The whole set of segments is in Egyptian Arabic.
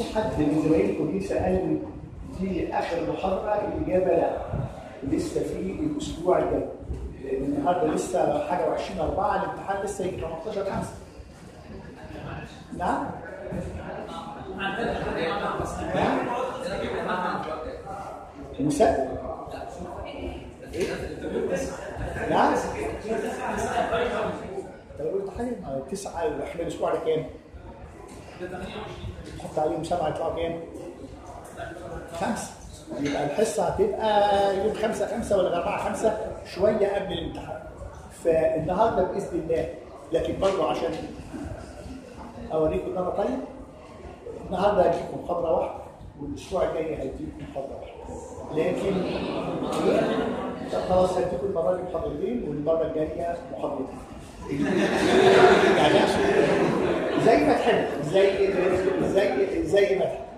في حد من زمايلكم دي سالني دي اخر محاضره الاجابه لا لسه في الاسبوع الجاي لان النهارده لسه حاجه و20 4 الامتحان لسه يجي 18 5 نعم نعم مسد ايه نعم طب قلت حاجه تسعه واحنا الاسبوع ده كام؟ تحط عليهم سبعه يطلعوا كام؟ خمسه يبقى الحصه هتبقى يوم خمسه خمسه ولا اربعه خمسه شويه قبل الامتحان فالنهارده باذن الله لكن برضه عشان اوريكم ان انا طيب النهارده هديكم محاضره واحده والاسبوع الجاي هديكم محاضره واحده لكن طب خلاص هديكم المره دي محاضرتين والمره الجايه محاضرتين يعني عشان زي ما تحب زي زي زي ما تحب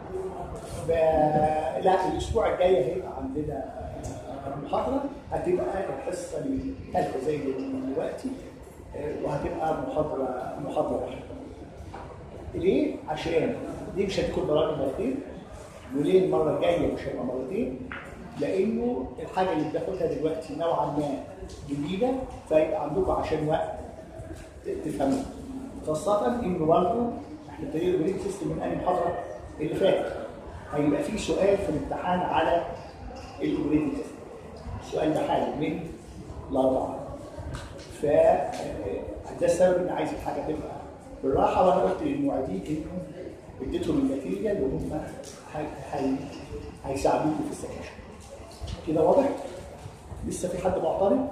لا الاسبوع الجاي هيبقى عندنا محاضره هتبقى الحصه الثالثه زي دلوقتي وهتبقى محاضره محاضره واحده ليه؟ عشان دي مش هتكون برامج مرتين وليه المره الجايه مش هيبقى مرتين؟ لانه الحاجه اللي بتاخدها دلوقتي نوعا ما جديده فيبقى عندكم عشان وقت تفهموا خاصه انه برضه احنا ابتدينا البريد سيستم من انهي محاضره اللي فاتت هيبقى في سؤال في الامتحان على الاوبريتنج سيستم السؤال ده حاله من الاربعه ف ده السبب ان عايز الحاجه تبقى بالراحه وانا قلت للمعيدين انهم اديتهم الماتيريال وهم هيساعدوكم في السكاشن كده واضح؟ لسه في حد معترض؟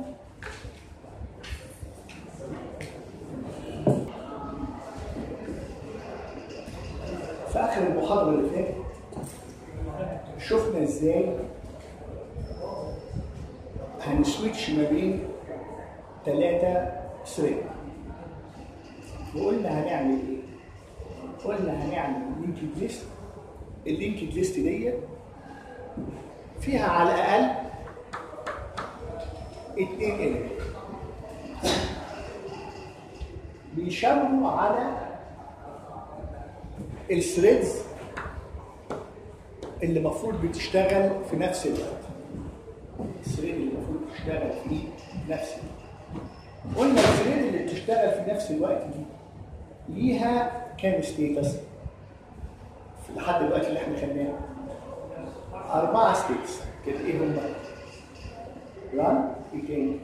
في اخر المحاضره اللي فاتت شفنا ازاي هنسويتش ما بين ثلاثة ثريد وقلنا هنعمل ايه؟ قلنا هنعمل لينكد ليست اللينكد ليست ديت فيها على الاقل اتنين اليمنت بيشاوروا على الثريدز اللي المفروض بتشتغل في نفس الوقت الثريد اللي المفروض تشتغل في نفس الوقت قلنا الثريد اللي بتشتغل في نفس الوقت دي ليها كام ستيتس لحد دلوقتي اللي احنا خدناها أربعة ستيتس كده إيه هم؟ ران إيه تاني؟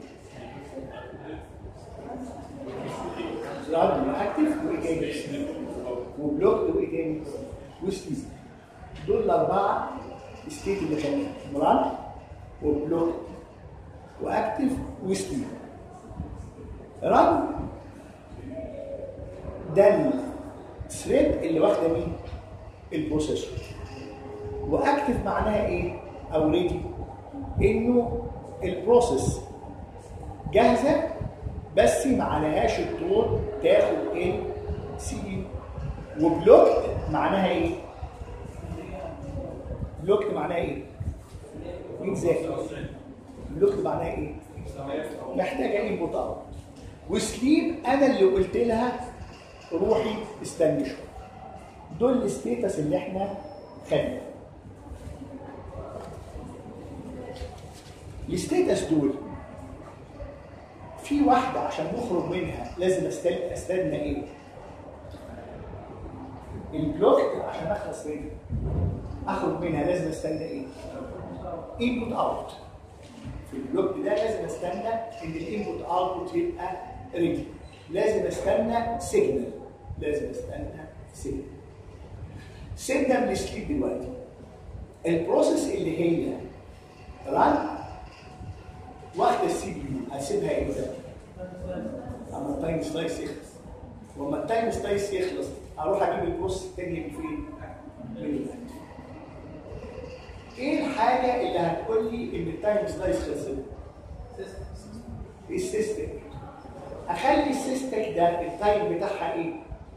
ران وأكتف وإيه تاني؟ وبلوك وإيه تاني؟ وسليب دول الأربعة ستيت اللي خدناها ران وبلوك وأكتف وسليب ران ده الثريد اللي واخده مين؟ البروسيسور واكتف معناها ايه او ريدي انه البروسيس جاهزه بس ما عليهاش الدور تاخد السي بي وبلوك معناها ايه بلوك معناها ايه مين ذاكر بلوك معناها ايه محتاجه انبوت اوت وسليب انا اللي قلت لها روحي استني شويه دول الستيتس اللي احنا خدنا الستيتس دول في واحدة عشان نخرج منها لازم استنى استنى ايه؟ البلوك عشان اخلص منها اخرج منها لازم استنى ايه؟ انبوت اوت في البلوك ده لازم استنى ان الانبوت اوتبوت يبقى ريدي لازم استنى سيجنال لازم استنى سيجنال سيبنا من السليب دلوقتي البروسيس اللي هي ران واخده السي بي يو هسيبها ايه ده؟ اما التايم سلايس يخلص واما التايم سلايس يخلص اروح اجيب البروسيس الثانيه من فين؟ من الوقت ايه الحاجه اللي هتقول لي ان التايم سلايس خلصت؟ السيستم اخلي السيستم ده التايم بتاعها ايه؟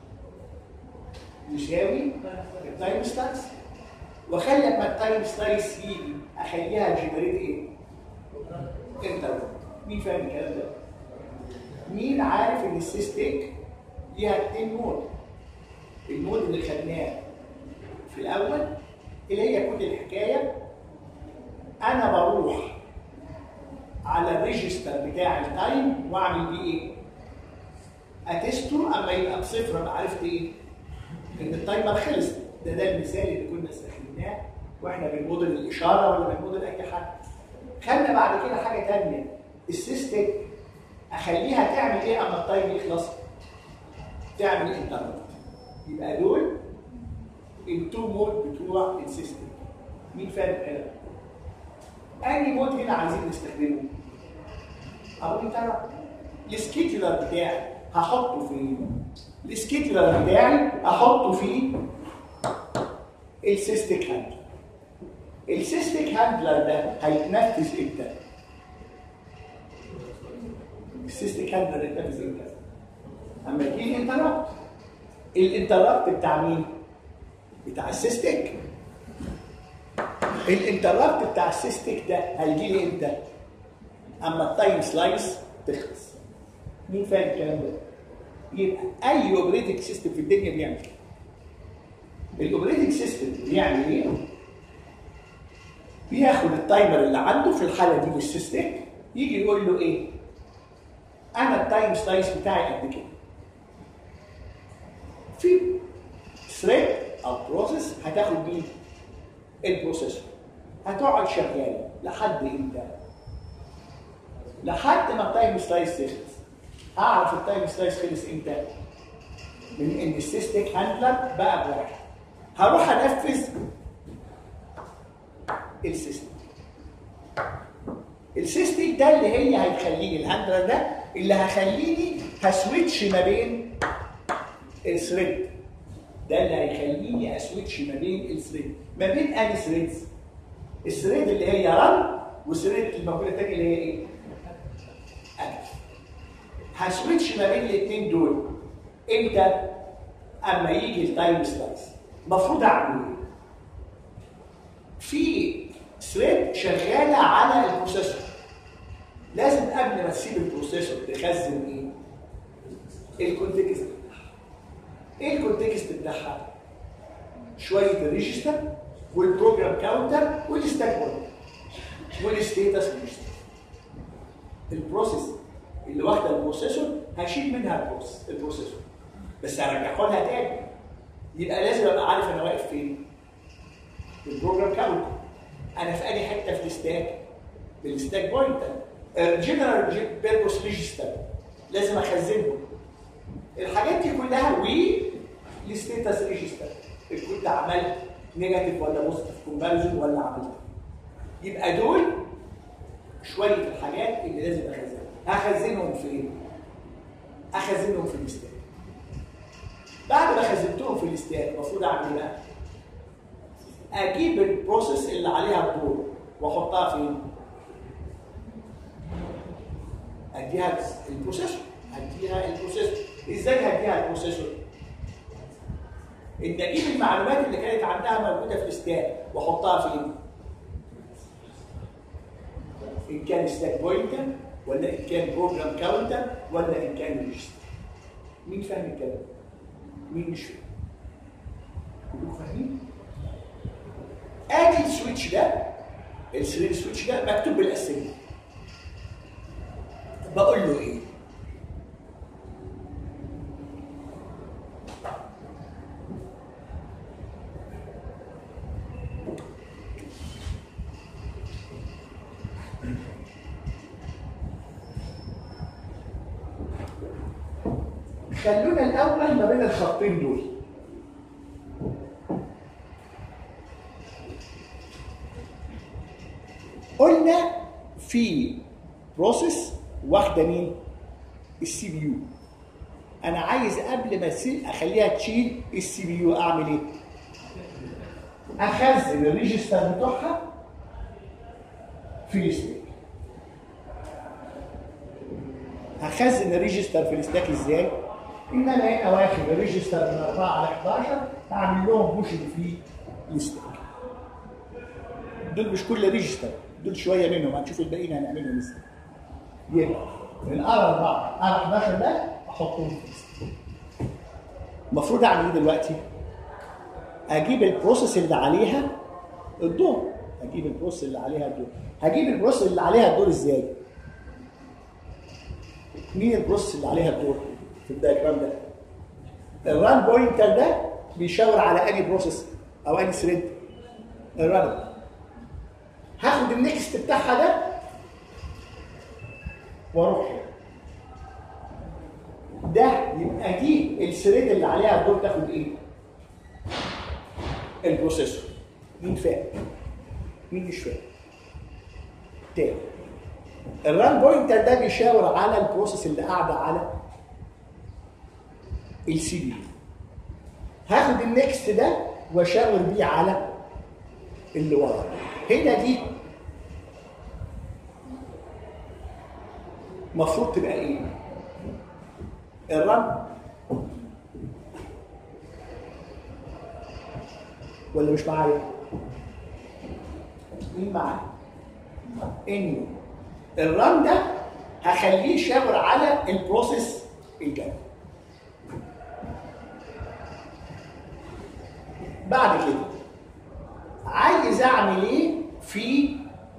يساوي التايم سلايس واخلي لما التايم سلايس يجي اخليها جنريت ايه؟ انترفال مين فاهم الكلام ده؟ مين عارف ان السيستيك ليها اثنين نود؟ النود اللي خدناه في الاول اللي هي كل الحكايه انا بروح على الريجستر بتاع التايم واعمل بيه ايه؟ اتسته اما يبقى بصفر ابقى عرفت ايه؟ ان التايمر خلص ده ده المثال اللي كنا استخدمناه واحنا بنموديل الاشاره ولا بنموديل اي حاجه خدنا بعد كده حاجه ثانيه السيستم اخليها تعمل ايه اما التايم يخلص؟ تعمل انترنت يبقى دول التو مود بتوع السيستم مين فاهم الكلام؟ انهي مود هنا عايزين نستخدمه؟ اقول انترنت السكيدولر بتاعي هحطه فين؟ السكيدولر بتاعي احطه في السيستيك هاندلر السيستيك هاندلر ده هيتنفذ امتى؟ السيستيك هاندلر هيتنفذ امتى؟ اما يجي لي انتربت الانتربت بتاع مين؟ بتاع السيستيك الانتربت بتاع السيستيك ده هيجي لي امتى؟ اما التايم سلايس تخلص مين فاهم الكلام ده؟ يبقى اي اوبريتنج سيستم في الدنيا بيعمل كده الاوبريتنج سيستم بيعمل ايه؟ بياخد التايمر اللي عنده في الحاله دي والسيستم يجي يقول له ايه؟ انا التايم سلايس بتاعي قد كده. في ثريد او بروسيس هتاخد مين؟ البروسيسور. هتقعد شغاله لحد امتى؟ لحد ما التايم سلايس تخلص. اعرف التايم سلايس خلص امتى؟ من ان السيستيك هاندلر بقى بواحد. هروح انفذ السيستم السيستم ده اللي هي هيخليني الهاندلر ده اللي هخليني هسويتش ما بين الثريد ده اللي هيخليني اسويتش ما بين الثريد ما بين اني ثريدز الثريد اللي هي رن والثريد الموجوده الثانيه اللي هي ايه؟ اكتف هسويتش ما بين الاثنين دول امتى؟ اما يجي التايم سلايس المفروض اعمل ايه؟ في ثريد شغاله على البروسيسور لازم قبل ما تسيب البروسيسور تخزن ايه؟ الكونتكست بتاعها ايه الكونتكست بتاعها؟ شويه الريجستر والبروجرام كاونتر والستاك بوينتر والستيتس ريجستر البروسيس اللي واخده البروسيسور هشيل منها البروسيس البروسيسور بس هرجعه لها تاني يبقى لازم ابقى عارف انا واقف فين البروجرام كاونتر انا في اي حته في الستاك بالستاك بوينتر الجنرال بيربوس ريجستر لازم اخزنهم الحاجات دي كلها والستيتس ريجستر كنت عملت نيجاتيف ولا بوزيتيف كومباريزون ولا عملت يبقى دول شويه الحاجات اللي لازم اخزنها هخزنهم فين؟ اخزنهم في الستاك بعد ما خزنتهم في الستاك المفروض اعمل ايه بقى؟ اجيب البروسيس اللي عليها الدور واحطها فين؟ اديها البروسيسور هديها البروسيسور ازاي هديها البروسيسور؟ ان اجيب المعلومات اللي كانت عندها موجوده في الستاك واحطها فين؟ ان كان ستاك بوينتر ولا ان كان بروجرام كاونتر ولا ان كان ريجستر مين فاهم الكلام؟ مين مش فاهم؟ كلكم فاهمين؟ ادي السويتش ده السرير سويتش ده مكتوب بالاسامي بقول له ايه؟ خلونا الاول ما بين الخطين دول قلنا في بروسيس واخده مين؟ السي بي يو انا عايز قبل ما اسيب اخليها تشيل السي بي يو اعمل ايه؟ اخزن الريجستر بتوعها في الستاك هخزن الريجستر في الستاك ازاي؟ ان انا هنا واخد الريجستر من 4 على 11 هعمل لهم بوش في الستاك دول مش كل ريجستر دول شويه منهم هنشوف الباقيين هنعملهم ازاي يبقى من ار 4 ار 11 ده احطهم في الستاك المفروض اعمل ايه دلوقتي؟ اجيب البروسيس اللي عليها الدور اجيب البروسيس اللي عليها الدور هجيب البروسيس اللي عليها الدور ازاي مين البروسيس اللي عليها الدور في الدايجرام ده الران بوينتر ده بيشاور على اني بروسيس او اني ثريد الران هاخد النكست بتاعها ده واروح ده يبقى دي الثريد اللي عليها الدور تاخد ايه البروسيسور مين فاهم مين مش فاهم تاني الران بوينتر ده بيشاور على البروسيس اللي قاعده على السي دي هاخد النكست ده واشاور بيه على اللي ورا هنا دي المفروض تبقى ايه الرن ولا مش معايا مين معايا انه الرن ده هخليه يشاور على البروسيس الجاي بعد كده عايز اعمل ايه في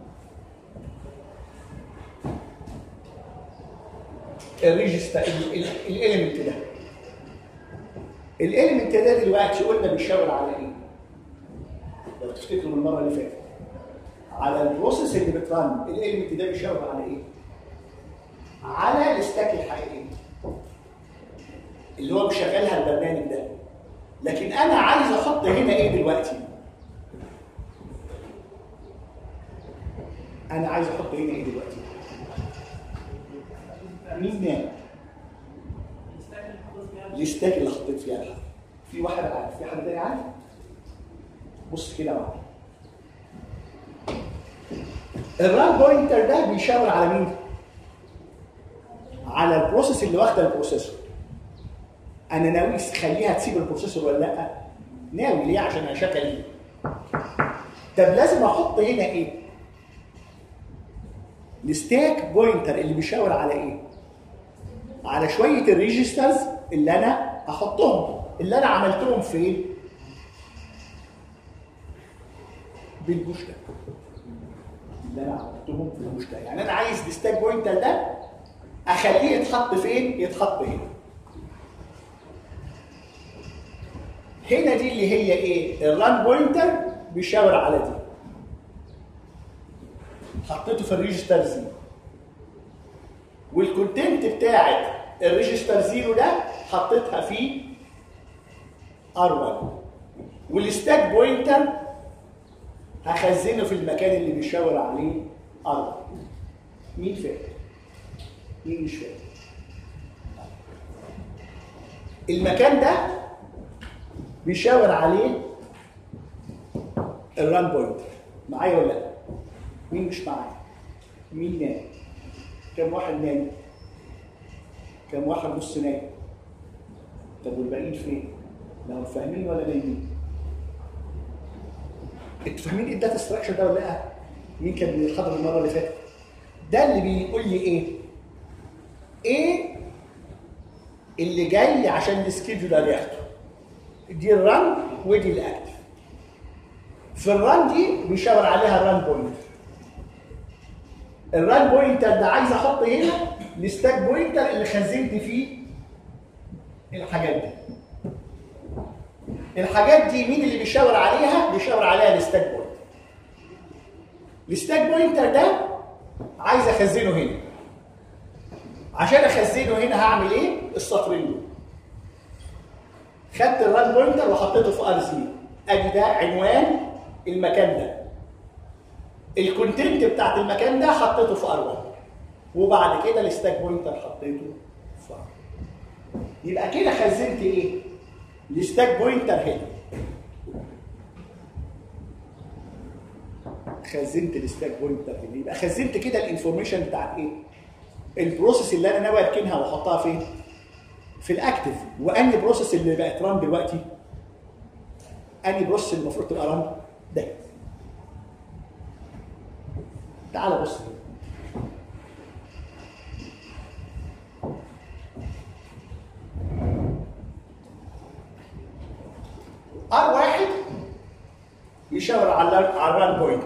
الريجستا الاليمنت ده الاليمنت ده دلوقتي قلنا بيشاور على ايه لو تفتكروا من المره اللي فاتت على البروسيس اللي بترن الاليمنت ده بيشاور على ايه على الستاك الحقيقي اللي هو بيشغلها البرنامج ده لكن انا عايز احط هنا ايه دلوقتي انا عايز احط هنا ايه دلوقتي مين نام الستاك اللي حطيت فيها الحرف في واحد عارف في حد تاني عارف بص كده معايا الران بوينتر ده بيشاور على مين على البروسيس اللي واخده البروسيسور انا ناوي اخليها تسيب البروسيسور ولا لا ناوي ليه عشان اشغل ايه طب لازم احط هنا ايه الستاك بوينتر اللي بيشاور على ايه على شويه الريجسترز اللي انا هحطهم اللي انا عملتهم فين بالبوش ده اللي انا عملتهم في البوش ده يعني انا عايز الستاك بوينتر ده اخليه يتحط فين يتحط هنا هنا دي اللي هي ايه الران بوينتر بيشاور على دي حطيته في الريجستر زيرو والكونتنت بتاعت الريجستر زيرو ده حطيتها في ار1 والستاك بوينتر هخزنه في المكان اللي بيشاور عليه ار مين فاهم مين مش فاهم المكان ده بيشاور عليه الران بوينتر معايا ولا لا مين مش معايا مين نام كم واحد نام كم واحد نص نام طب والباقيين فين لا فاهمين ولا نايمين انتوا فاهمين ايه الداتا ستراكشر ده ولا لا مين كان بيحضر المره اللي فاتت ده اللي بيقول لي ايه ايه اللي جاي عشان السكيدولر ياخده دي الرن ودي الاكتف في الرن دي بيشاور عليها الرن بوينتر الران بوينتر ده عايز احط هنا الستاك بوينتر اللي خزنت فيه الحاجات دي الحاجات دي مين اللي بيشاور عليها بيشاور عليها الستاك بوينتر الستاك بوينتر ده عايز اخزنه هنا عشان اخزنه هنا هعمل ايه السطرين دول خدت الران بوينتر وحطيته في ار 0 ادي ده عنوان المكان ده الكونتنت بتاعت المكان ده حطيته في ار1 وبعد كده الستاك بوينتر حطيته في ار يبقى كده خزنت ايه الستاك بوينتر هنا خزنت الستاك بوينتر هنا يبقى خزنت كده الانفورميشن بتاعت ايه البروسيس اللي انا ناوي اركنها واحطها فين في الاكتف واني بروسيس اللي بقت ران دلوقتي اني بروسيس اللي المفروض تبقى ران ده تعال بص ار واحد يشاور على على الران بوينت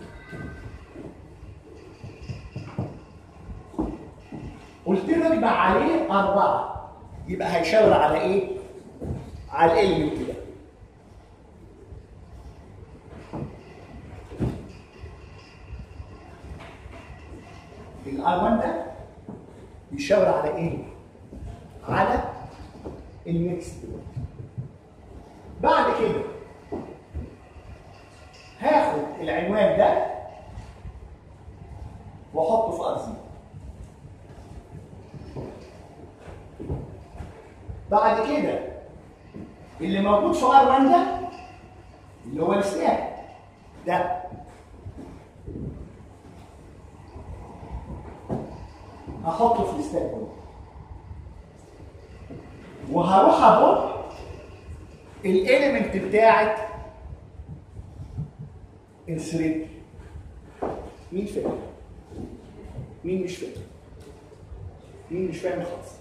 قلت له يبقى عليه أربعة يبقى هيشاور على إيه؟ على الإلمنت ده الار 1 ده بيشاور على ايه؟ على النكست بعد كده هاخد العنوان ده واحطه في ارزي بعد كده اللي موجود في ار 1 ده اللي هو السلاك ده هحطه في الستاك بوينت وهروح احط الاليمنت بتاعت الثريد مين فاهم؟ مين مش فاهم؟ مين مش فاهم خالص؟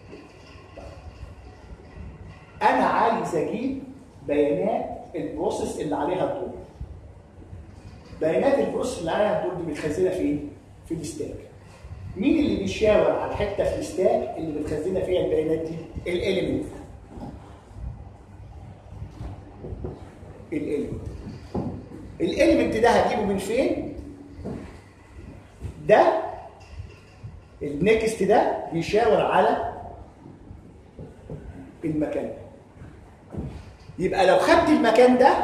انا عايز اجيب بيانات البروسيس اللي عليها الدور بيانات البروسيس اللي عليها الدور دي متخزنه فين؟ في الستاك مين اللي بيشاور على الحته في الستاك اللي متخزنه فيها البيانات دي؟ الاليمنت الاليمنت الاليمنت ده هجيبه من فين؟ ده النكست ده بيشاور على المكان ده يبقى لو خدت المكان ده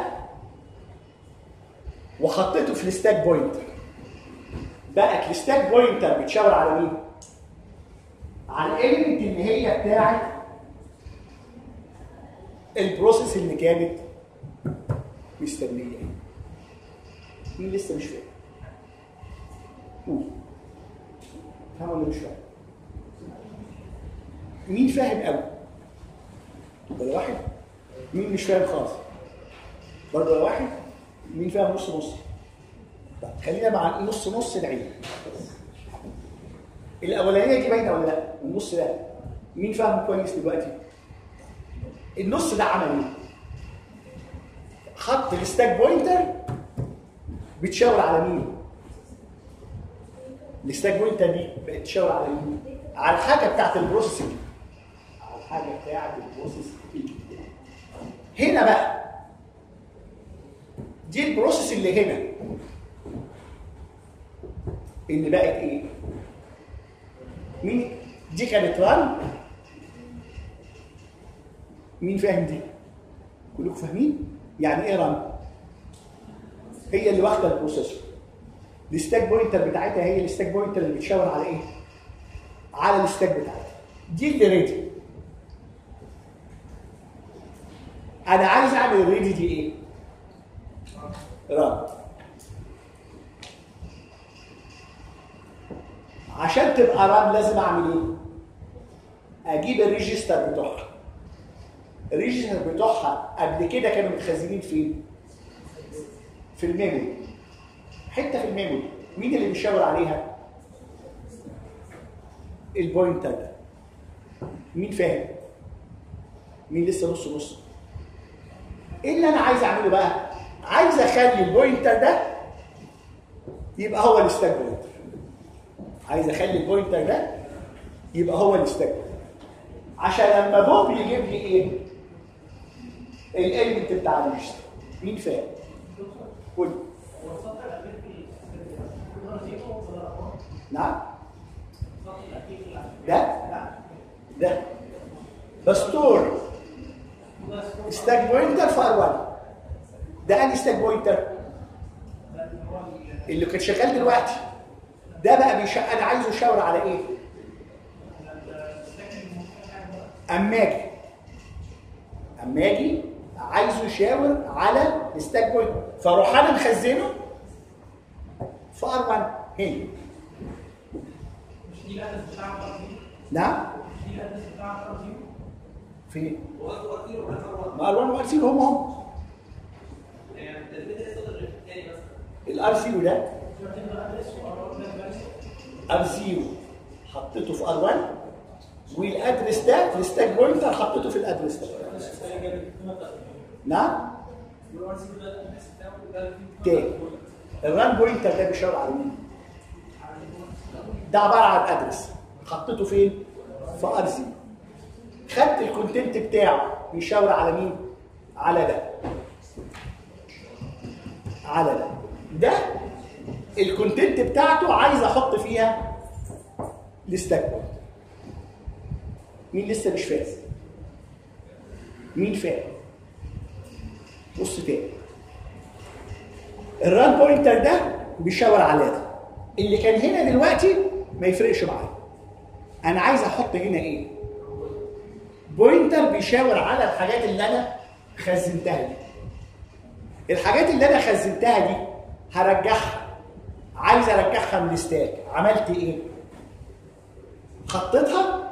وحطيته في الستاك بوينتر بقت الستاك بوينتر بتشاور على مين؟ على الاليمنت اللي هي بتاعت البروسيس اللي كانت مستنيه مين لسه مش فاهم؟ قول فاهم ولا مش فاهم؟ مين فاهم قوي؟ ولا واحد؟ مين مش فاهم خالص؟ برضه ولا واحد؟ مين فاهم نص نص؟ طب خلينا مع نص نص العين الاولانيه دي باينه ولا لا؟ النص ده مين فاهم كويس دلوقتي؟ النص ده عمل ايه؟ خط الستاك بوينتر بتشاور على مين؟ الستاك بوينتر دي بتشاور على مين؟ على الحاجه بتاعت البروسيسنج على الحاجه بتاعت البروسيسنج هنا بقى دي البروسيس اللي هنا اللي بقت ايه؟ مين دي كانت ران مين فاهم دي؟ كلكم فاهمين؟ يعني ايه ران؟ هي اللي واخده البروسيسور الستاك بوينتر بتاعتها هي الستاك بوينتر اللي بتشاور على ايه؟ على الستاك بتاعتها دي اللي ريدي انا عايز اعمل الريدي دي ايه؟ ران عشان تبقى ران لازم اعمل ايه؟ اجيب الريجستر بتوعها الريجستر بتوعها قبل كده كانوا متخزنين فين؟ في الميموري حته في الميموري مين اللي بيشاور عليها؟ البوينتر ده مين فاهم؟ مين لسه نص نص؟ ايه اللي انا عايز اعمله بقى؟ عايز اخلي البوينتر ده يبقى هو الستاك بوينتر عايز اخلي البوينتر ده يبقى هو الستاك عشان لما بوب يجيب لي ايه؟ الاليمنت بتاع الريجستر مين فاهم؟ قول نعم ده ده بستور ستاك بوينتر في ار 1 ده انهي ستاك بوينتر اللي كان شغال دلوقتي ده بقى بيش... انا عايزه يشاور على ايه اما اجي اما اجي عايزه يشاور على الستاك بوينت فاروح انا مخزنه في ار 1 هنا مش دي الهدف بتاع الترتيب نعم مش دي الهدف بتاع الترتيب فين هو انتوا قلتوا ولا هو ما ار 1 وار 0 هم هم يعني التدريب ده يصدر الثاني بس الار 0 ده الترتيب ده ادرس وقرار ده بس ار 0 حطيته في ار 1 والادرس ده في الستاك بوينتر حطيته في الادرس ده نعم والار سي ده الانكس بتاعه ده تاني الران بوينتر ده بيشاور على مين؟ ده عباره عن ادرس حطيته فين؟ في ار زي خدت الكونتنت بتاعه بيشاور على مين؟ على ده على ده ده الكونتنت بتاعته عايز احط فيها الستاك بوينت مين لسه مش فاهم؟ مين فاهم؟ بص تاني الران بوينتر ده بيشاور على ده اللي كان هنا دلوقتي ما يفرقش معايا انا عايز احط هنا ايه بوينتر بيشاور على الحاجات اللي انا خزنتها دي الحاجات اللي انا خزنتها دي هرجعها عايز ارجعها من الستاك عملت ايه حطيتها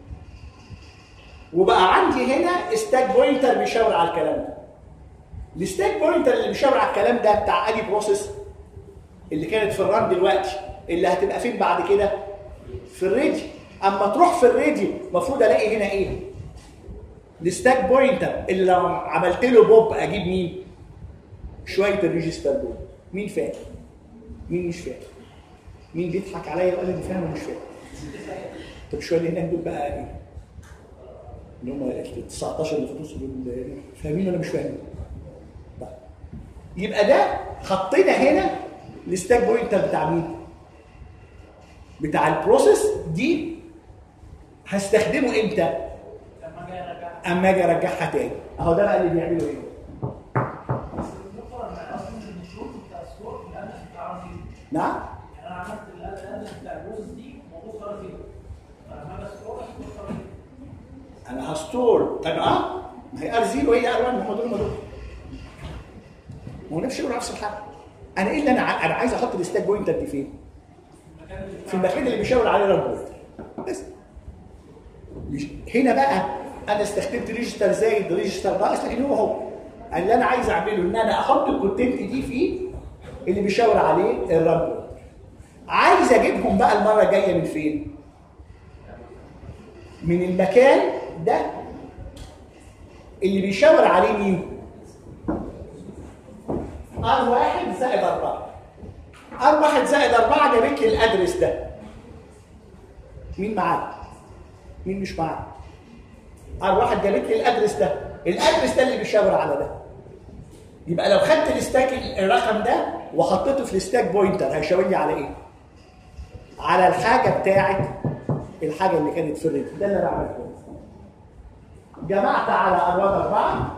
وبقى عندي هنا ستاك بوينتر بيشاور على الكلام ده الستاك بوينتر اللي بيشاور على الكلام ده بتاع ادي بروسيس اللي كانت في الران دلوقتي اللي هتبقى فين بعد كده في الريدي اما تروح في الريدي المفروض الاقي هنا ايه الستاك بوينتر اللي لو عملت له بوب اجيب مين شويه الريجستر دول مين فاهم مين مش فاهم مين بيضحك عليا وقال لي فاهم ومش فاهم طب شويه اللي هناك دول بقى ايه اللي هم ال 19 اللي في النص دول فاهمين ولا مش فاهمين طيب. يبقى ده حطينا هنا الستاك بوينتر بتاع مين بتاع البروسيس دي هستخدمه امتى لما جاي ارجع اما اجي ارجعها تاني اهو ده بقى اللي بيعمله ايه الدكتور انا اصلا الشروط بتاع السكور في الادرس بتاع ار نعم يعني انا عملت الادرس بتاع البروسيس دي موجود في ار فلما اجي اسكور اسكور في انا هستور طب اه ما هي ار 0 وهي ار 1 هم دول هم دول ما هو نفس الشغل نفس الحاجه انا ايه اللي انا ع- انا عايز احط الستاك بوينتر دي فين؟ في المكان اللي بيشاور عليه الران بوينتر بس مش- هنا بقى انا استخدمت ريجستر زايد ريجستر ناقص لكن هو هو اللي انا عايز اعمله ان انا احط الكونتنت دي فيه اللي بيشاور عليه الران بوينتر عايز اجيبهم بقى المره الجايه من فين؟ من المكان ده اللي بيشاور عليه مين؟ ار واحد زائد أربعة ار واحد زائد أربعة جابت لي الأدرس ده مين معاه؟ مين مش معاه؟ ار واحد جابت لي الأدرس ده الأدرس ده اللي بيشاور على ده يبقى لو خدت الستاك الرقم ده وحطيته في الستاك بوينتر هيشاور لي على ايه؟ على الحاجة بتاعت الحاجة اللي كانت في الريت ده اللي انا عملته جمعت على ار أربعة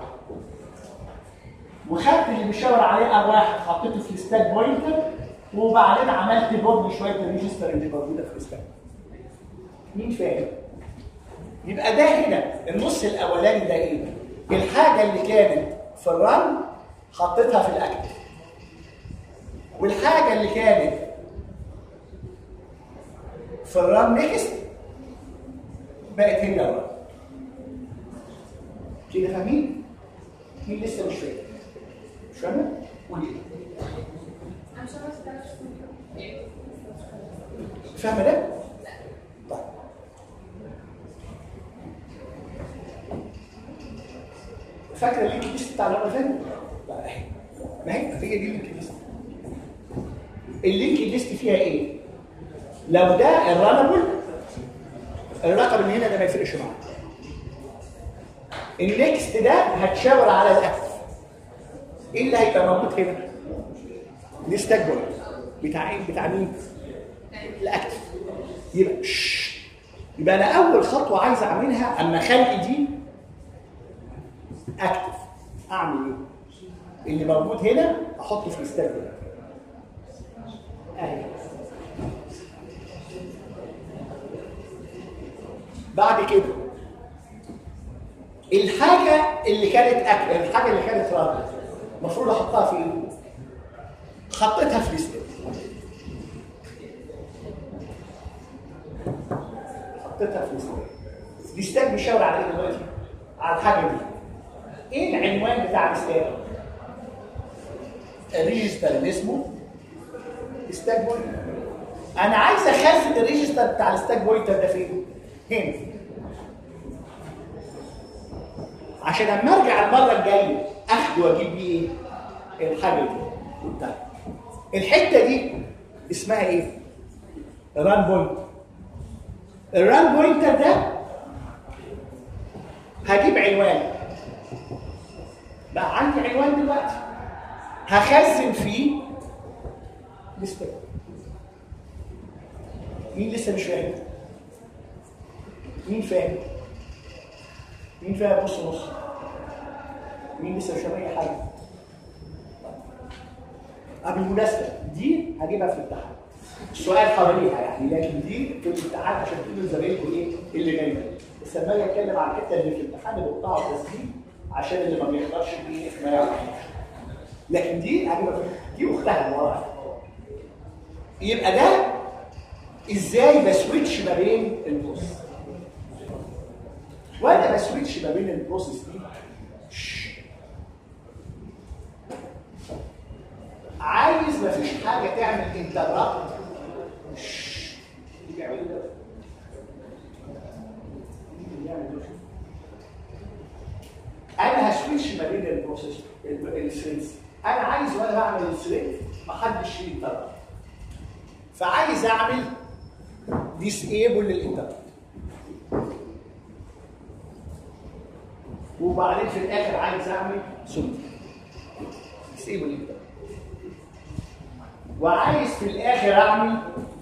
وخدت اللي بيشاور عليه ار واحد حطيته في الستاك بوينتر وبعدين عملت بوب شويه الريجستر اللي موجوده في الستاك مين فاهم؟ يبقى ده هنا النص الاولاني ده ايه؟ الحاجه اللي كانت في الرن حطيتها في الاكتف والحاجه اللي كانت في الرن نيكست بقت هي الرن كده فاهمين؟ مين لسه مش فاهم؟ مش فاهمه؟ قولي لي I'm sure it's better فاهمه ده؟ طيب فاكره اللينك ليست بتاع المره اللي فاتت؟ لا اهي ما هي هي دي اللينك ليست اللينك ليست فيها ايه؟ لو ده الرانبل الرقم اللي هنا ده ما يفرقش معاك النكست ده هتشاور على الاكتف ايه اللي هيبقى موجود هنا؟ الستاك بوينت بتاع ايه؟ بتاع مين؟ الاكتف يبقى شش. يبقى انا اول خطوه عايز اعملها اما اخلي دي اكتف اعمل ايه؟ اللي موجود هنا احطه في الستاك بوينت اهي بعد كده الحاجه اللي كانت أك... الحاجه اللي كانت رابط المفروض احطها في ايه؟ حطيتها في الستاك حطيتها في الستاك الستاك بيشاور على ايه دلوقتي؟ على الحاجه دي ايه العنوان بتاع الستاك؟ الريجستر اللي اسمه ستاك بوينتر انا عايز اخزن الريجستر بتاع الستاك بوينتر ده فين؟ هنا عشان اما ارجع المره الجايه اخده واجيب بيه ايه الحاجه دي طيب الحته دي اسمها ايه ران بوينت الران بوينتر ده هجيب عنوان بقى عندي عنوان دلوقتي هخزن فيه لسه مين لسه مش فاهم مين فاهم مين فاهم نص نص مين لسه مش فاهم اي حاجه آه، بالمناسبه دي هجيبها في الامتحان السؤال حواليها يعني لكن دي في الامتحان عشان تقولوا لزمايلكم ايه اللي جاي بس لما اجي اتكلم عن الحته اللي في الامتحان اللي بقطعها تسجيل عشان اللي ما بيقدرش ايه ما يعرفش لكن دي هجيبها في دي اختها اللي وراها يبقى ده ازاي بسويتش ما بين البروسيس وانا بسويتش ما بين البروسيس دي شش. عايز ما فيش حاجه تعمل انترابت انا هسويتش ما بين البروسيس الثريدز انا عايز وانا بعمل الثريد ما حدش ينترابت فعايز اعمل ديسيبل للانترنت وبعدين في الاخر عايز اعمل سوليد ديسيبل للانترنت وعايز في الاخر اعمل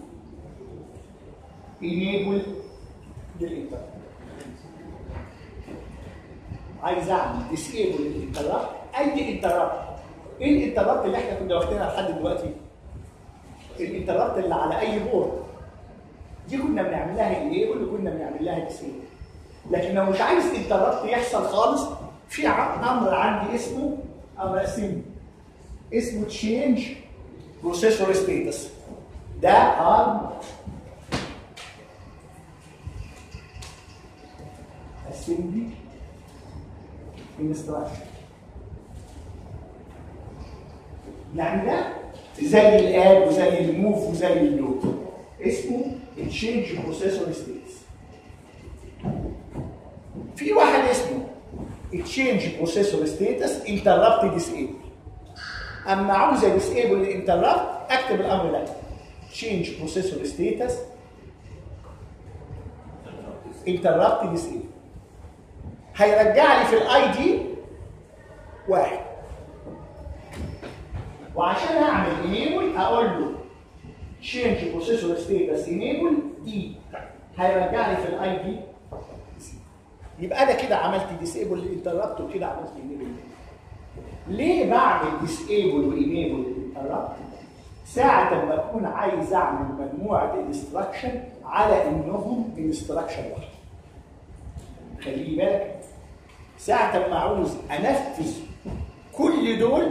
انيبل للانترنت عايز اعمل ديسيبل للانترنت اي انترنت ايه الانترنت اللي احنا كنا واخدينها لحد دلوقتي الانتربت اللي على اي بورد دي كنا بنعمل لها ايه واللي كنا بنعمل لها ديسيبل لكن لو مش عايز انتربت يحصل خالص في ع- امر عندي اسمه امر اسمه اسمه تشينج بروسيسور ستيتس ده امر اسمبلي انستراكشن يعني ده زي الاد وزي الموف وزي اللود اسمه تشينج بروسيسور ستيتس في واحد اسمه تشينج بروسيسور ستيتس انتربت ديسيبل اما عاوز ديسيبل الانتربت اكتب الامر ده تشينج بروسيسور ستيتس انتربت ديسيبل هيرجع لي في الاي دي واحد وعشان اعمل انيبل اقول له change بروسيسور ستيتس انيبل دي هيرجع لي في الاي دي يبقى انا كده عملت ديسيبل للانتربت وكده عملت انيبل ليه بعمل ديسيبل وانيبل للانتربت ساعة ما اكون عايز اعمل مجموعة انستراكشن على انهم انستراكشن واحد خلي بالك ساعة ما عاوز انفذ كل دول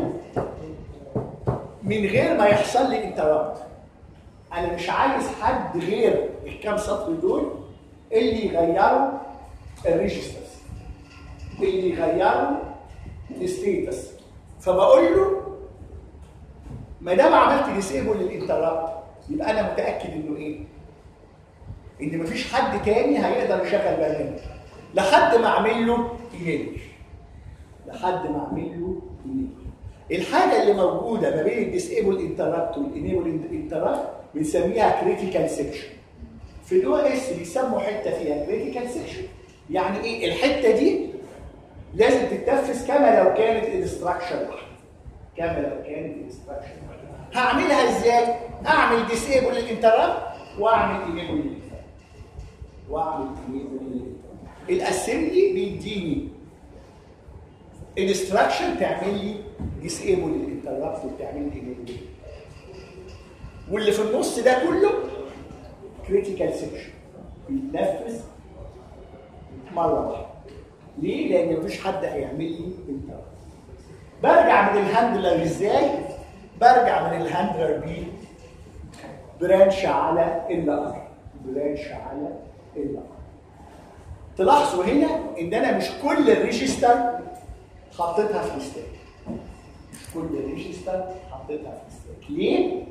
من غير ما يحصل لي انترابت انا مش عايز حد غير الكام سطر دول اللي يغيروا الريجسترز اللي يغيروا الستيتس فبقول له ما دام عملت ديسيبل للانترابت يبقى انا متاكد انه ايه؟ ان مفيش حد تاني هيقدر يشغل برنامج لحد ما اعمل له ايميل لحد ما اعمل له ايميل الحاجه اللي موجوده ما بين الديسيبل انتربت والانيبل انتربت بنسميها كريتيكال سيكشن في الاو اس بيسموا حته فيها كريتيكال سيكشن يعني ايه الحته دي لازم تتنفذ كما لو كانت انستراكشن واحده كما لو كانت انستراكشن واحده هعملها ازاي اعمل ديسيبل للانتربت واعمل انيبل للانتربت واعمل انيبل للانتربت الاسمبلي بيديني انستراكشن تعمل لي ديسيبل الانتربت وتعمل لي انيبل واللي في النص ده كله كريتيكال سيكشن بيتنفذ مره واحده ليه؟ لان مفيش حد هيعمل لي انتربت برجع من الهاندلر ازاي؟ برجع من الهاندلر ب برانش على ال ار برانش على ال ار تلاحظوا هنا ان انا مش كل الريجستر حطيتها في الستاك مش كل الريجستر حطيتها في الستاك ليه؟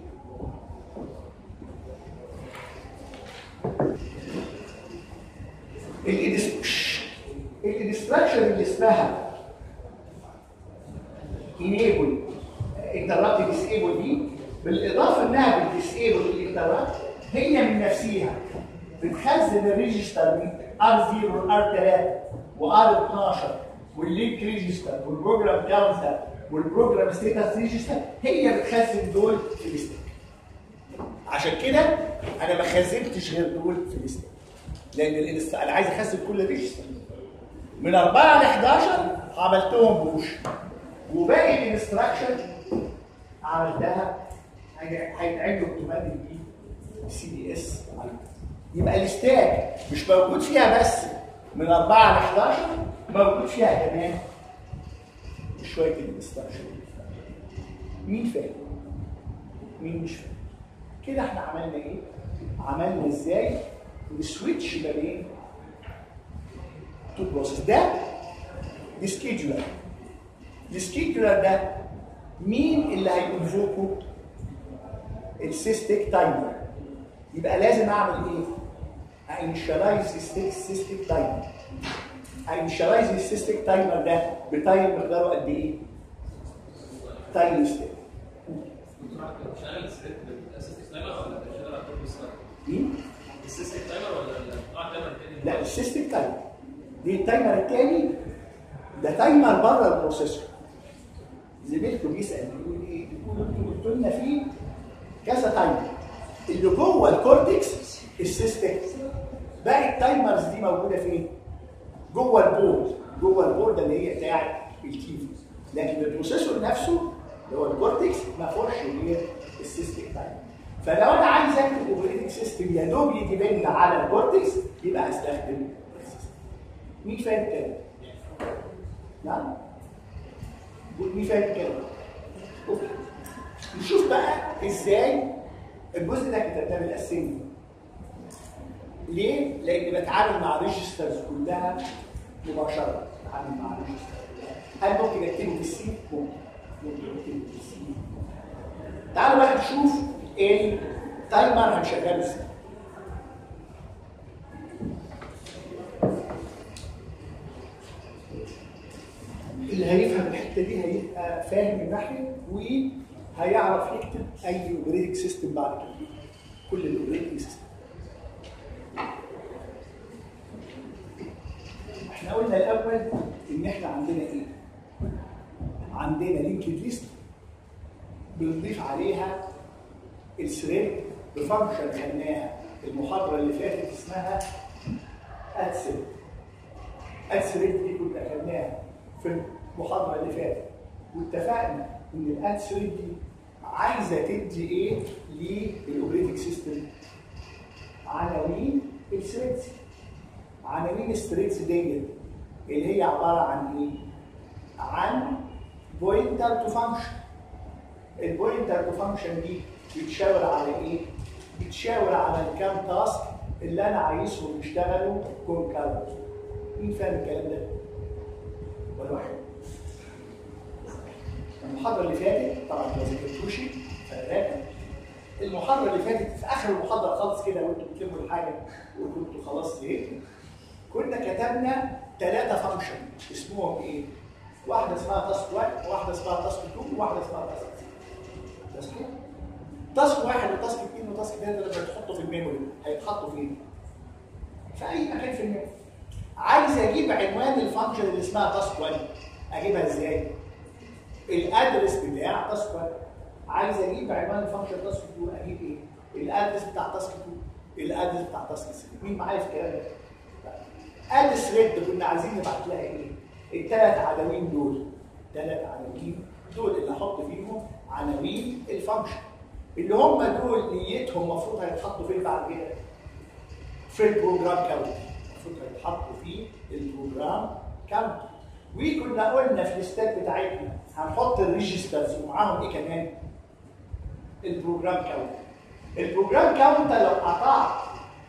الانستراكشن اللي اسمها انيبل انتربت ديسيبل دي بالاضافه انها بتديسيبل الانتربت هي من نفسها بتخزن الريجستر من ار 0 وار 3 وار 12 واللينك ريجستر والبروجرام كاونتر والبروجرام ستيتس ريجستر هي بتخزن دول في الستيك عشان كده انا ما خزنتش غير دول في الستيك لان الانست- انا عايز اخزن كل ريجستر من 4 ل 11 عملتهم بوش وباقي الانستراكشن عملتها هي- هيتعمل اوتوماتيك دي سي دي اس يبقى الستاك مش موجود فيها بس من 4 ل 11 موجود فيها كمان شويه الانستراكشن مين فاهم؟ مين مش فاهم؟ كده احنا عملنا ايه؟ عملنا ازاي نسويتش ما بين تو بروسيس ده السكيدولر السكيدولر ده مين اللي هينفوكه؟ السيستيك تايمر يبقى لازم اعمل ايه؟ انشالايز السيستيك تايمر انشالايز السيستيك تايمر ده بتايم مقداره قد ايه؟ تايم ستيك شغال السيستم السيستم تايمر ولا شغال على طول السيستم؟ مين؟ السيستم تايمر ولا النوع التايمر التاني؟ لا السيستم تايمر دي التايمر الثاني ده تايمر بره البروسيسور زميلكم بيسال بيقول ايه؟ بيقول انتوا قلتوا لنا فيه كذا تايمر اللي جوه الكورتكس السيستم باقي التايمرز دي موجوده فين؟ جوه البورد جوه البورد اللي هي بتاعت الكيفي لكن البروسيسور نفسه اللي هو الكورتكس ما فيهوش غير السيستم تايمر فلو انا عايز اكتب اوبريتنج سيستم يا دوب يديبند على الكورتكس يبقى هستخدم السيستم مين فاهم كده؟ نعم؟ مين فاهم كده؟ اوكي نشوف بقى ازاي الجزء ده كتبناه بالاسامي ليه؟ لان بتعامل مع ريجسترز كلها مباشره بتعامل مع ريجسترز هل ممكن اكتبه بالسي؟ ممكن ممكن اكتبه بالسي تعالوا بقى نشوف التايمر هنشغله ازاي اللي هيفهم الحته دي هيبقى فاهم الناحيه وهيعرف يكتب اي اوبريتنج سيستم بعد كده كل الاوبريتنج سيستم احنا قلنا الاول ان احنا عندنا ايه عندنا لينكد ليست بنضيف عليها الثريد بفانكشن خدناها المحاضره اللي فاتت اسمها ادثريد ادثريد دي كنا خدناها في المحاضره اللي فاتت واتفقنا ان الادثريد دي عايزه تدي ايه للاوبريتنج سيستم عناوين الثريدز عناوين الثريدز ديت اللي هي عباره عن ايه؟ عن بوينتر تو فانكشن البوينتر تو فانكشن دي بتشاور على ايه؟ بتشاور على الكام تاسك اللي انا عايزهم يشتغلوا كونكاونت مين فاهم الكلام ده؟ ولا واحد؟ المحاضره اللي فاتت طبعا ما ذاكرتوش فراجع المحاضره اللي فاتت في اخر المحاضره خالص كده وانتوا بتلموا الحاجه وكنتوا خلاص زهقتوا كنا كتبنا ثلاثه فانكشن اسمهم ايه؟ واحده اسمها تاسك 1 وواحده اسمها تاسك 2 وواحده اسمها تاسك 3 تاسك تاسك واحد وتاسك اثنين وتاسك ثلاثه لما تحطه في الميموري هيتحطوا فين؟ في اي مكان في الميموري عايز اجيب عنوان الفانكشن اللي اسمها تاسك 1 اجيبها ازاي؟ الادرس بتاع تاسك 1 عايز اجيب عنوان الفانكشن تاسك 2 اجيب ايه؟ الادرس بتاع تاسك 2 الادرس بتاع تاسك 3 مين معايا في الكلام ده؟ اد ثريد كنا عايزين نبعت لها ايه؟ الثلاث عناوين دول ثلاث عناوين دول اللي احط فيهم عناوين الفانكشن اللي هم دول نيتهم المفروض هيتحطوا فين بعد كده؟ في البروجرام كاونت المفروض هيتحطوا في البروجرام كاونت وكنا قلنا في الاستات بتاعتنا هنحط الريجسترز ومعاهم ايه كمان؟ البروجرام كاونت البروجرام كاونت لو قطعت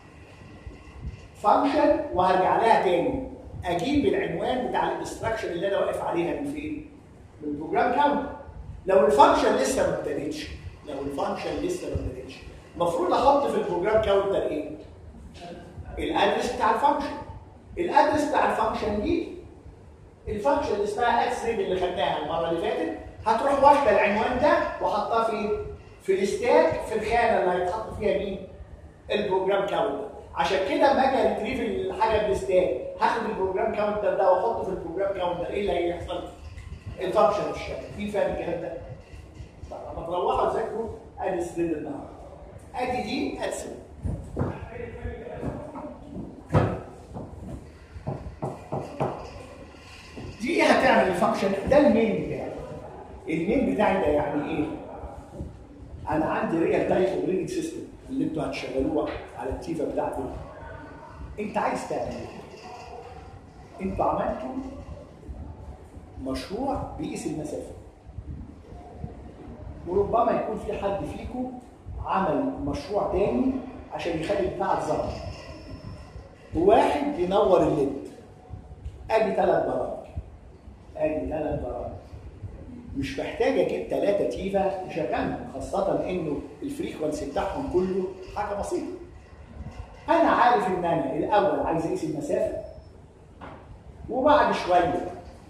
فانكشن وهرجع لها تاني اجيب العنوان بتاع الانستراكشن اللي انا واقف عليها من فين؟ من البروجرام كاونت لو الفانكشن لسه ما ابتدتش لو الفانكشن لسه ما ابتدتش المفروض احط في البروجرام كاونتر ايه؟ الادرس بتاع الفانكشن الادرس بتاع الفانكشن دي الفانكشن اللي اسمها اد ثريد اللي خدناها المره اللي فاتت هتروح واخده العنوان ده وحطاه في في الستاك في الخانه اللي هيتحط فيها مين؟ البروجرام كاونتر عشان كده لما اجي ريتريف الحاجه بالستاك هاخد البروجرام كاونتر ده واحطه في البروجرام كاونتر ايه اللي هيحصل؟ الفانكشن الشكل مين فاهم الكلام ده؟ طب لما تروحوا تذاكروا ادي ثريد النهارده ادي دي اد ثريد دي ايه هتعمل الفانكشن ده المين بتاعي المين بتاعي ده يعني ايه انا عندي ريال تايم اوبريتنج سيستم اللي انتوا هتشغلوه على التيفا بتاعتي انت عايز تعمل ايه انتوا عملتوا مشروع بيقيس المسافه وربما يكون في حد فيكم عمل مشروع تاني عشان يخلي البتاع تظبط وواحد ينور الليد ادي ثلاث برامج ادي ثلاث برامج مش محتاج اجيب ثلاثه تيفا يشغلهم خاصه انه الفريكونسي بتاعهم كله حاجه بسيطه انا عارف ان انا الاول عايز اقيس المسافه وبعد شويه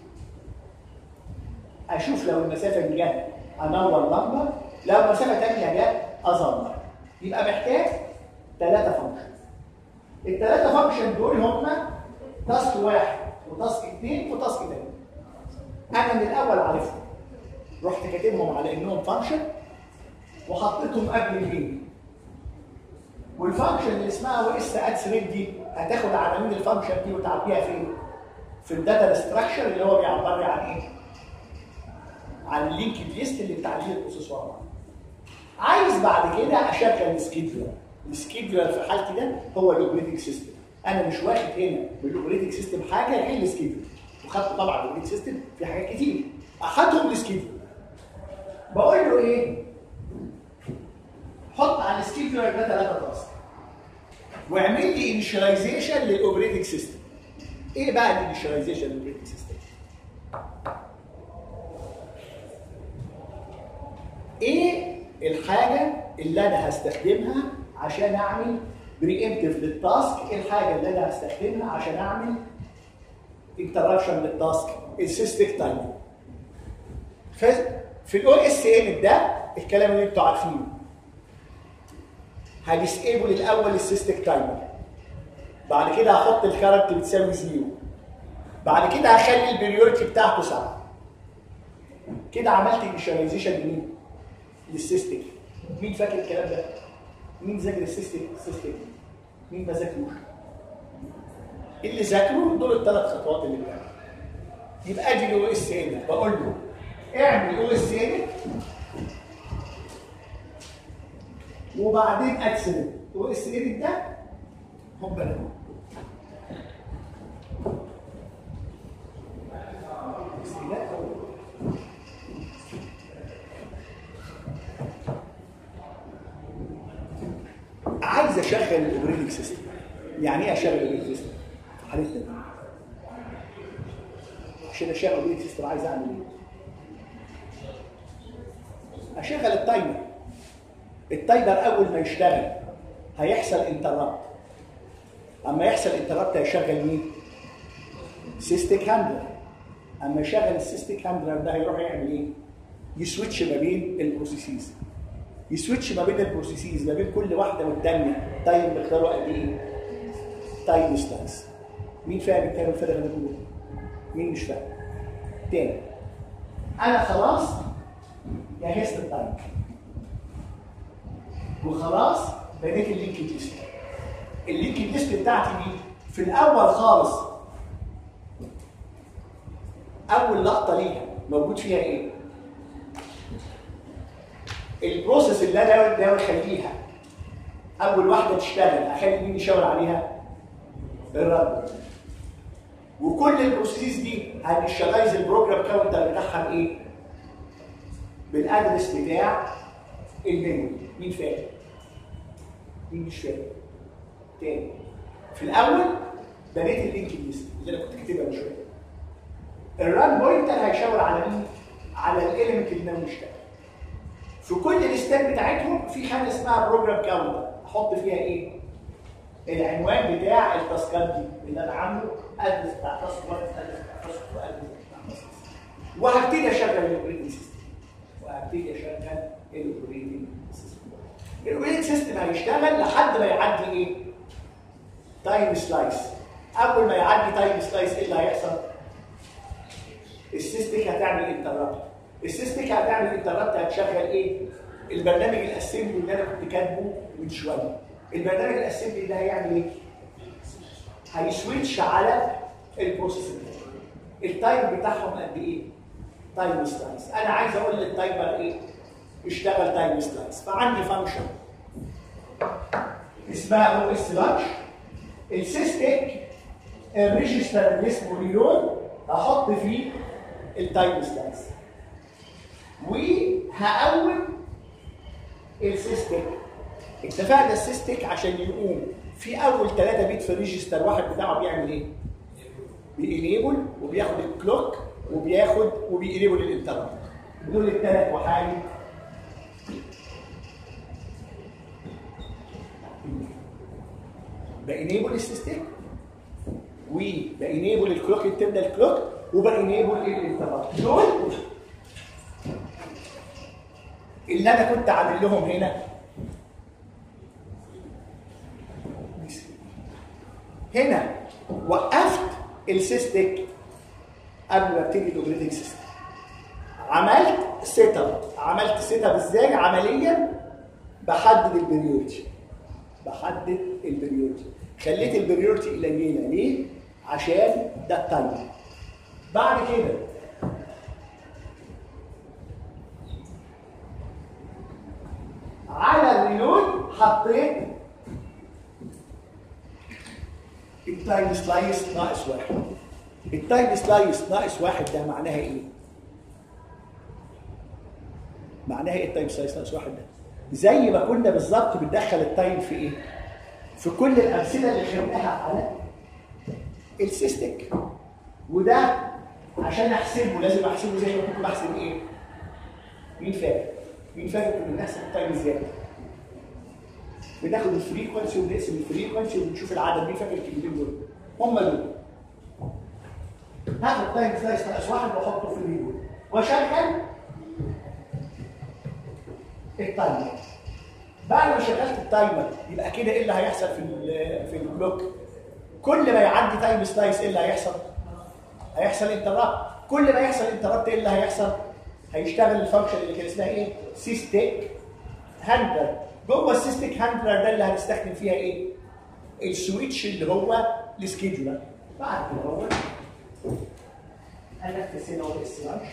اشوف لو المسافه دي جت انور لمبه لو مسافه ثانيه جت ازمر يبقى محتاج ثلاثه فانكشن الثلاثه فانكشن دول هم تاسك واحد وتاسك اثنين وتاسك ثاني انا من الاول عارفهم رحت كاتبهم على انهم فانكشن وحطيتهم قبل الفين والفانكشن اللي اسمها او اس اد ثريد دي هتاخد عناوين الفانكشن دي وتعبيها فين؟ في الداتا ستراكشر اللي هو بيعبر لي عن ايه؟ عن اللينك ليست اللي بتعليل البروسيس ورا بعض. عايز بعد كده اشغل السكيدولر السكيدولر في حالتي ده هو الاوبريتنج سيستم انا مش واخد هنا بالاوبريتنج سيستم حاجه غير السكيدولر وخدت طبعا الاوبريتنج سيستم في حاجات كتير احدهم السكيدولر بقول له ايه حط على السكيدولر ده ثلاثه تاسك واعمل لي انيشاليزيشن للاوبريتنج سيستم ايه بقى الانيشاليزيشن للاوبريتنج سيستم ايه الحاجه اللي انا هستخدمها عشان اعمل بريمتيف للتاسك ايه الحاجه اللي انا هستخدمها عشان اعمل انتربشن للتاسك السيستيك تايم في الاو اس ان ده الكلام اللي انتوا عارفينه هديسيبل الاول السيستيك تايمر بعد كده هحط الكارنت بتساوي زيرو بعد كده هخلي البريورتي بتاعته سبعه كده عملت انيشاليزيشن لمين؟ للسيستيك مين فاكر الكلام ده؟ مين ذاكر السيستيك؟ السيستيك مين ما ذاكروش؟ اللي ذاكروا دول الثلاث خطوات اللي بتعمل يبقى ادي الاو اس ان بقول له اعمل او اس ان وبعدين اكسل او اس ان ده هم ده عايز اشغل الاوبريتنج سيستم يعني ايه اشغل الاوبريتنج سيستم في حالتنا دي؟ عشان اشغل الاوبريتنج سيستم عايز اعمل ايه اشغل التايمر التايمر اول ما يشتغل هيحصل انتربت اما يحصل انتربت هيشغل مين سيستيك هاندلر اما يشغل السيستيك هاندلر ده هيروح يعمل ايه يسويتش ما بين البروسيسز يسويتش ما بين البروسيسز ما بين كل واحده والثانيه تايم مقداره قد ايه تايم ديستانس مين فاهم الكلام الفارغ اللي بقوله مين مش فاهم تاني انا خلاص جهزت التايم وخلاص بنيت اللينك ليست اللينك ليست بتاعتي دي في الاول خالص اول لقطه ليها موجود فيها ايه البروسيس اللي انا ناوي اخليها اول واحده تشتغل اخلي مين يشاور عليها الرد وكل البروسيس دي هنشغلايز البروجرام كاونتر بتاعها بايه بالادرس بتاع الميموري مين فاهم مين مش فاهم تاني في الاول بنيت اللينك ليست اللي انا كنت كاتبها من شويه الران بوينتر هيشاور على مين على الاليمنت اللي ناوي يشتغل في كل الستاب بتاعتهم في حاجه اسمها بروجرام كاونتر احط فيها ايه العنوان بتاع التاسكات دي اللي انا عامله ادرس بتاع تاسك 1 ادرس بتاع وهبتدي اشغل الاوبريتنج سيستم وهبتدي اشغل الاوبريتنج سيستم الاوبريتنج سيستم هيشتغل لحد ما يعدي ايه؟ تايم سلايس اول ما يعدي تايم سلايس ايه اللي هيحصل؟ السيستيك هتعمل انتربت السيستيك هتعمل انتربت هتشغل ايه؟ البرنامج الاسمبلي اللي انا كنت كاتبه من شويه البرنامج الاسمبلي ده هيعمل ايه؟ هيسويتش على البروسيسور التايم بتاعهم قد ايه؟ تايم سلايس انا عايز اقول للتايمر ايه؟ اشتغل تايم سلايس فعندي فانكشن اسمها او اس لانش السيستيك الريجستر اللي اسمه ريلود هحط فيه التايم سلايس وهقوم السيستيك اتفقنا السيستيك عشان يقوم في اول 3 بيت في الريجستر واحد بتاعه بيعمل ايه؟ بينيبل وبياخد الكلوك وبياخد وبينيبل الانترنت دول الثلاث وحاجه بانيبل السيستم وبانيبل الكلوك الترمينال كلوك وبانيبل الانترنت دول اللي انا كنت عامل لهم هنا هنا وقفت السيستيك قبل ما ابتدي الاوبريتنج سيستم عملت سيت اب عملت سيت اب ازاي عمليا بحدد البريورتي بحدد البريورتي خليت البريورتي قليله ليه عشان ده التايم بعد كده على الريلود حطيت التايم سلايس ناقص واحد التايم سلايس ناقص واحد ده معناها ايه؟ معناها ايه التايم سلايس ناقص واحد ده؟ زي ما كنا بالظبط بندخل التايم في ايه؟ في كل الامثله اللي خدناها على السيستيك وده عشان احسبه لازم احسبه زي ما كنت بحسب ايه؟ مين فاكر؟ مين فاكر كنا بنحسب التايم ازاي؟ بناخد الفريكونسي وبنقسم الفريكونسي وبنشوف العدد مين فاكر الكلمتين دول؟ هم دول هاخد تايم سلايس ناقص واحد واحطه في الريبول واشغل التايمر بعد ما شغلت التايمر يبقى كده ايه اللي هيحصل في ال- في البلوك كل ما يعدي تايم سلايس ايه اللي هيحصل هيحصل انترابت كل ما يحصل انترابت ايه اللي هيحصل هيشتغل الفانكشن اللي كان اسمها ايه سيستيك هاندلر جوه السيستيك هاندلر ده اللي هنستخدم فيها ايه السويتش اللي هو السكيدولر بعد كده هو هنفذ هنا هو الاس لانش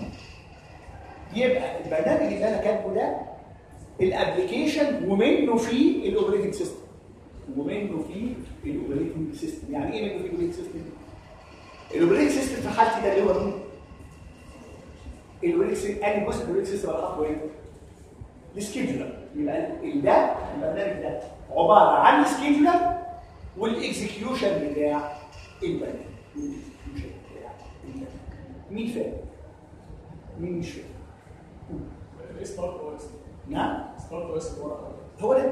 يبقى البرنامج اللي انا كاتبه ده الابلكيشن ومنه فيه الاوبريتنج سيستم ومنه فيه الاوبريتنج سيستم يعني ايه منه فيه الاوبريتنج سيستم الاوبريتنج سيستم في حالتي ده اللي هو مين الاوبريتنج سيستم انهي جزء من الاوبريتنج سيستم اللي حاطه ايه السكيدولر يبقى ال- ده البرنامج ده عباره عن السكيدولر والاكزكيوشن بتاع البرنامج والاكزكيوشن بتاع البرنامج مين فاهم؟ مين مش فاهم؟ ايه ستارت او اس نعم ستارت او اس ورقه هو ده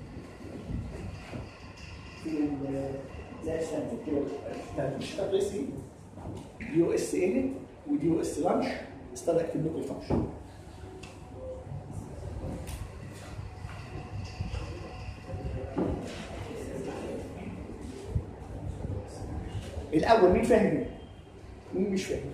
في ال- لا استنى كده مش تدرسي دي او اس ان ودي او اس لانش استنى اكتب لكم الفانكشن الاول مين فاهم مين مش فاهم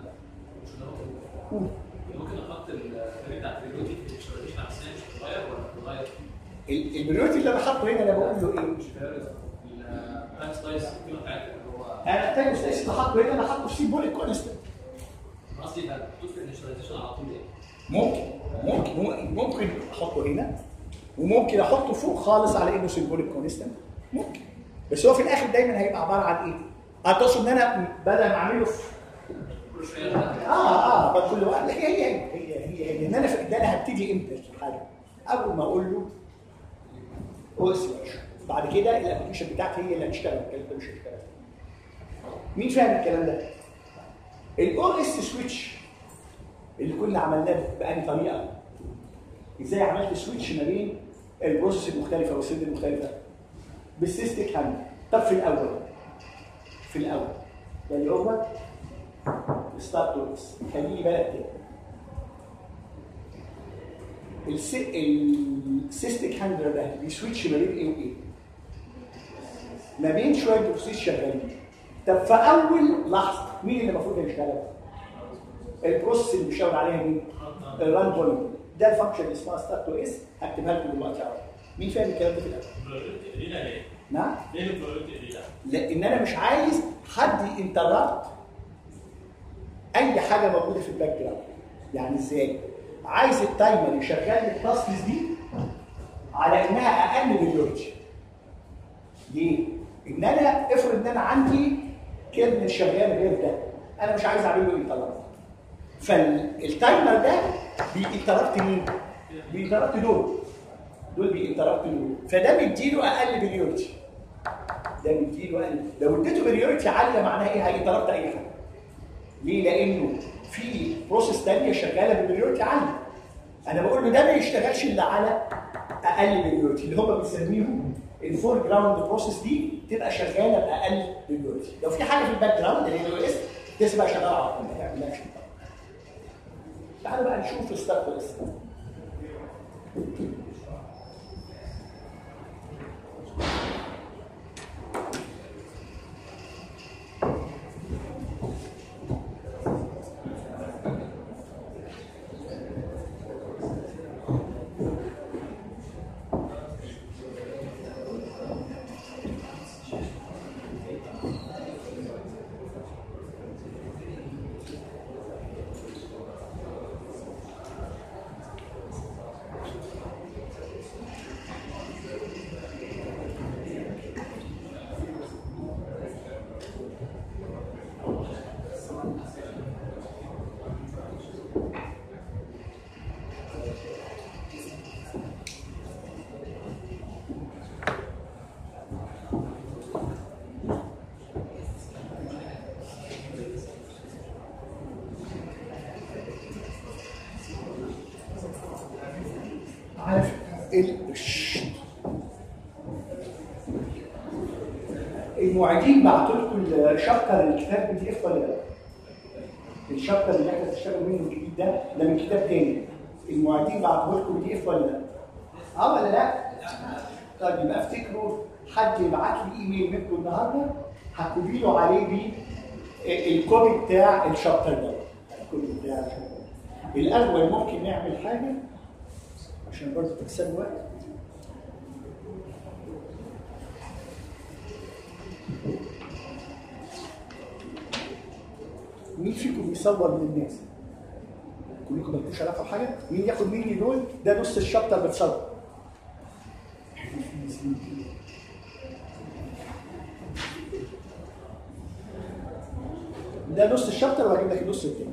قول. ممكن احط الفريق بتاع الفيديو دي في الاشتراكيش على السنه مش هتتغير ولا هتتغير؟ ال- البريورتي اللي انا حاطه هنا انا بقول له ايه مش فاهم التايم سلايس القيمه بتاعتها اللي هو انا التايم سلايس اللي حاطه هنا انا حاطه في سيمبوليك كونستنت قصدي يبقى محطوط في الانشترايزيشن على طول يعني ممكن ممكن ممكن احطه هنا وممكن احطه فوق خالص على انه سيمبوليك كونستنت ممكن بس هو في الاخر دايما هيبقى عباره عن ايه؟ هتقصد ان انا بدل ما اعمله في كل شويه أنا- اه اه بقى كل واحد هي هي هي هي هي ان انا في ده انا هبتدي امتى الحاجه؟ اول ما اقول له هو سويتش بعد كده الابلكيشن بتاعتي هي اللي هتشتغل الكلام ده مش هيشتغل مين فاهم الكلام ده؟ الاو اس سويتش اللي كنا عملناه بأني طريقه ازاي عملت سويتش ما بين البروسيس المختلفه والسيد المختلفه بالسيستيك هاند طب في الاول في الاول ده اللي هو ستارت تو اس خليني بالك كده الس- السيستيك هاندلر ده بيسويتش ما بين ايه وايه؟ ما بين شويه بروسيس شغالين طب في اول لحظه مين اللي المفروض يشتغل؟ البروسيس اللي بيشاور عليها مين؟ الران بوينت ده الفانكشن اللي اسمها ستارت تو اس هكتبها لكم دلوقتي اهو مين فاهم الكلام ده في الاول؟ البرايورتي قليله ليه؟ نعم؟ ليه البرايورتي قليله؟ لان انا مش عايز حد ينتربت اي حاجه موجوده في الباك جراوند يعني ازاي عايز التايمر يشغل لي التاسكس دي على انها اقل بريورتي ليه ان انا افرض ان انا عندي كيرنل شغال غير ده انا مش عايز اعمل له انتربت فالتايمر ده بينتربت مين بينتربت دول دول بينتربت دول فده بيديله اقل بريورتي ده بيديله اقل لو اديته بريورتي عاليه معناها ايه هينتربت اي حاجه ليه؟ لانه في بروسيس ثانيه شغاله ببريورتي عاليه. انا بقول له ده ما يشتغلش الا على اقل بريورتي اللي هم بنسميهم الفور جراوند بروسيس دي تبقى شغاله باقل بريورتي. لو في حاجه في الباك جراوند اللي هي الاو اس تبقى شغاله على طول ما تعملهاش تعالوا بقى نشوف الستارت اس عارف ال... شت. المعيدين بعتوا لكم الشابتر الكتاب بي دي اف ولا لا؟ الشابتر اللي احنا بتشتغلوا منه الجديد ده ده من كتاب تاني المعيدين بعتوا لكم بي دي اف ولا لا؟ اه ولا لا؟ طيب يبقى افتكروا حد يبعت لي ايميل منكم النهارده هكتبي له عليه بيه الكوبي بتاع الشابتر ده الكوبي بتاع الشابتر ده. الاول ممكن نعمل حاجه عشان برضه تكسبوا وقت مين فيكم بيصور من الناس؟ كلكم مالكوش علاقه بحاجه؟ مين ياخد مني دول؟ ده نص الشابتر بتصور. ده نص الشابتر وهجيب لك النص التاني.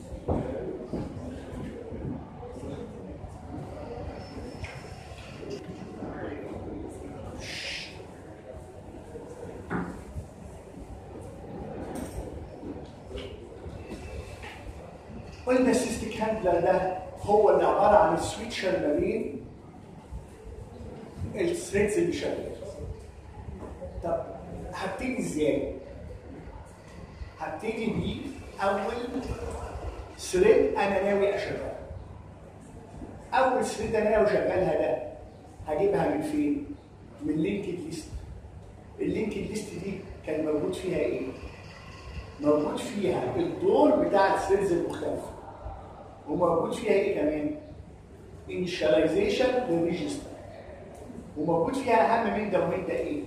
قلنا السيستيك هاندلر ده هو اللي عباره عن السويتشر ما بين الثريدز اللي شغاله. طب هبتدي ازاي؟ هبتدي بأول ثريد انا ناوي اشغلها. اول ثريد انا ناوي اشغلها ده هجيبها من فين؟ من لينكد ليست. اللينكد ليست دي كان موجود فيها ايه؟ موجود فيها الدور بتاع السيلز المختلفه وموجود فيها ايه كمان؟ initialization للريجستر وموجود فيها اهم من ده ومن ده ايه؟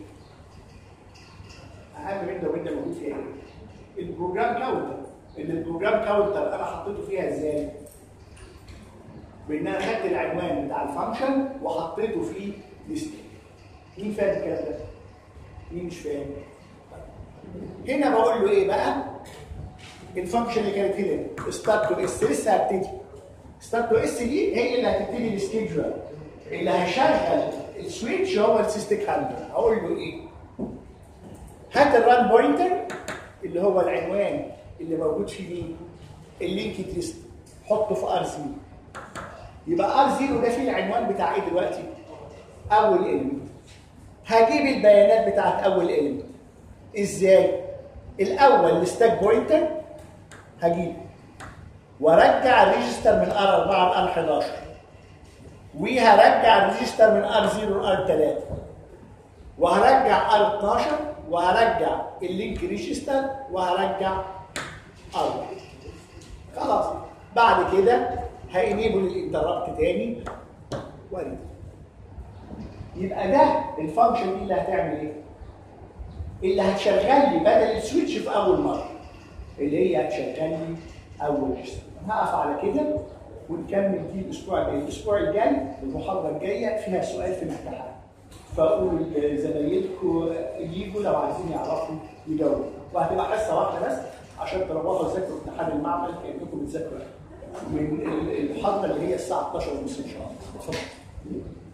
اهم من ده ومن ده موجود فيها ايه؟ البروجرام كاونتر اللي البروجرام كاونتر انا حطيته فيها ازاي؟ بان انا خدت العنوان بتاع الفانكشن وحطيته في ليست مين فاهم الكلام ده؟ مين مش فاهم؟ هنا بقول له ايه بقى؟ الفانكشن اللي كانت هنا ستارت تو اس لسه هبتدي ستارت تو اس دي هي اللي هتبتدي السكيدجول اللي هيشغل السويتش هو السيستيك هاندلر هقول له ايه؟ هات الران بوينتر اللي هو العنوان اللي موجود فيه مين؟ اللينكد ليست حطه في ار 0 يبقى ار 0 ده فيه العنوان بتاع ايه دلوقتي؟ اول اليمنت هجيب البيانات بتاعت اول اليمنت ازاي؟ الاول الستاك بوينتر هجيب وارجع الريجستر من ار 4 لار 11 وهرجع الريجستر من ار 0 لار 3 وهرجع ار 12 وهرجع اللينك ريجستر وهرجع ار 1 خلاص بعد كده هينيبل الانتربت تاني واريد يبقى ده الفانكشن دي اللي هتعمل ايه؟ اللي هتشغل لي بدل السويتش في اول مره اللي هي هتشغل لي اول ريجستر هقف على كده ونكمل دي الاسبوع الجاي الاسبوع الجاي المحاضره الجايه فيها سؤال في الامتحان فاقول لزمايلكم يجوا لو عايزين يعرفوا يجاوبوا وهتبقى حصه واحده بس عشان تروحوا تذاكروا امتحان المعمل كانكم بتذاكروا من المحاضره اللي هي الساعه 12 ونص ان شاء الله اتفضل